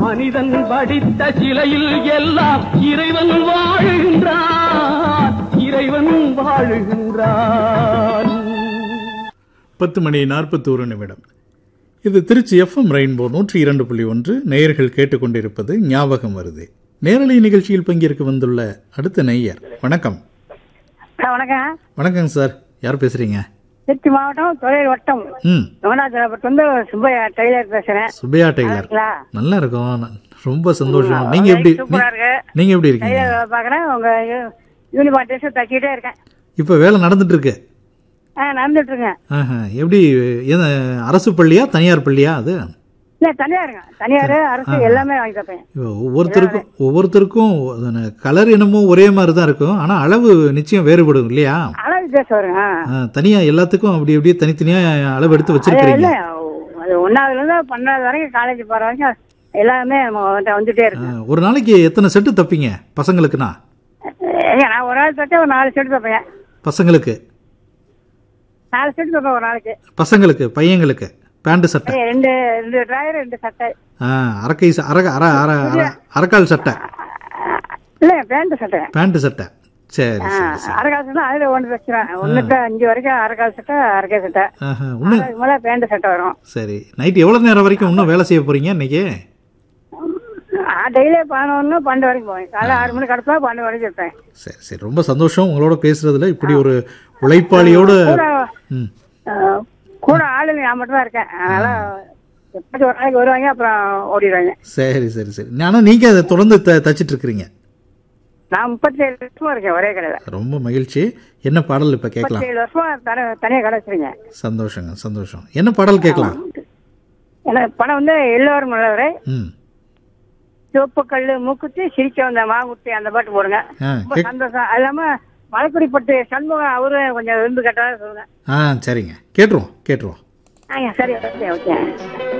மனிதன் படித்த சிலையில் எல்லாம் இறைவன் வாழுகின்றான் இறைவன் வாழுகின்றான் பத்து மணி நாற்பத்தோரு நிமிடம் இது திருச்சி எஃப்எம் ரெயின்போ நூற்றி இரண்டு புள்ளி ஒன்று நேயர்கள் கேட்டுக்கொண்டிருப்பது ஞாபகம் வருது நேரலை நிகழ்ச்சியில் பங்கேற்க வந்துள்ள அடுத்த நேயர் வணக்கம் அக்கா, வணக்கம் வணக்கங்க சார் யார் பேசுறீங்க திருச்சி மாவட்டம் தொழில் வட்டம் ம் நவனாச்சலப்பட்டு வந்து சுப்பையா டெய்லர் பேசுறேன் சுபையா டெய்லர் இருக்கீங்களா? நல்லா இருக்கும் ந- ரொம்ப சந்தோஷம் நீங்க எப்படி சூப்பரா இருக்கு நீ- நீங்க எப்படி இருக்கீங்க டெய்லர் வேலை பாக்குறேன் உங்க யூனிஃபார்ம் ட்ரெஸ் தச்சிக்கிட்டே இருக்கேன் இப்போ வேலை நடந்துட்டு இருக்கு ஆ நடந்துட்டு இருக்கேன் ஆஹா, எப்படி எது, அரசு பள்ளியா தனியார் பள்ளியா அது இல்ல தனியாருங்க தனியார் அரசு எல்லாமே வாங்கி தப்பேன் இப்போ ஒவ்வொருத்தருக்கும் ஒவ்வொருத்தருக்கும் கலர் என்னமோ ஒரே மாதிரி தான் இருக்கும் ஆனா அளவு நிச்சயம் வேறுபடும் இல்லையா அளவு வித்தியாசம் வருங்க ஆ. ஆ, தனியா எல்லாத்துக்கும் அப்படி அப்படியே தனித்தனியா அளவு எடுத்து அது வச்சிருக்கீங்க இல்ல அது ஒன்னாவதுல இருந்து பன்னெண்டாவது வரைக்கும் காலேஜ் போற வரைக்கும் எல்லாமே நம்ம வந்து வந்துட்டே ஆ, இருக்கு ஒரு நாளைக்கு எத்தனை செட்டு தப்பீங்க பசங்களுக்குனா ஏங்க நான் ஒரு நாள் தச்சா ஒரு நாலு செட்டு தப்பேன் பசங்களுக்கு நாலு செட்டு தப்பேன் ஒரு நாளைக்கு பசங்களுக்கு பையங்களுக்கு பேண்ட் சட்டை ஏய், ரெண்டு ரெண்டு டிராயர் ரெண்டு சட்டை ஆ, அரக்கை ச- அர அர அர அர- அரக்கால் சட்டை இல்ல பேண்ட் சட்டை பேண்ட் சட்டை சரி ஆ, சரி சரி அரைக்கால் சட்டை அதுல ஒன்று தச்சுறேன் ஒன்றுக்கு அஞ்சு வரைக்கும் அரைக்கால் சட்டை அரைக்கால் சட்டை ஆஹா, இன்னும் அதுக்கு மேலே பேண்ட் சட்டை வரும் சரி நைட் எவ்வளவு நேரம் வரைக்கும் இன்னும் வேலை செய்ய போறீங்க இன்னைக்கு டெய்லியே பதினொன்று பன்னெண்டு வரைக்கும் போவேன் காலைல ஆறு மணிக்கு அடுப்பா பன்னெண்டு வரைக்கும் இருப்பேன் சரி சரி ரொம்ப சந்தோஷம் உங்களோட பேசுறதுல இப்படி ஒரு உழைப்பாளியோட கூட ம் ஆ, கூட ஆளு நான் மட்டும் தான் இருக்கேன் அதனால எப்போதும் ஒரு நாளைக்கு வருவாங்க அப்புறம் ஓடிடுவாங்க சரி சரி சரி ஆனா நீங்க அதை தொடர்ந்து த தச்சிட்டு இருக்கிறீங்க நான் முப்பத்தி ஏழு வருஷமா இருக்கேன் ஒரே கடையில் ரொம்ப மகிழ்ச்சி என்ன பாடல் இப்ப கேட்கலாம் முப்பத்தி ஏழு வருஷமா தனி தனியாக கடை வச்சிருக்கேன் சந்தோஷங்க சந்தோஷம் என்ன பாடல் கேட்கலாம் எனக்கு படம் வந்து எல்லோரும் நல்லவரே ம் சிவப்பு கல்லு மூக்குத்தி சிரிக்க வந்த மாங்குட்டி அந்த பாட்டு போடுங்க ஆ ரொம்ப கேக் சந்தோஷம் அது இல்லாம மலைக்குடிப்பட்டு சண்முகம் அவரும் கொஞ்சம் விரும்பு கேட்டதா சொல்லுங்க ஆ சரிங்க கேட்டுருவோம் கேட்டுருவோம் ஆ சரி ஓகே ஓகே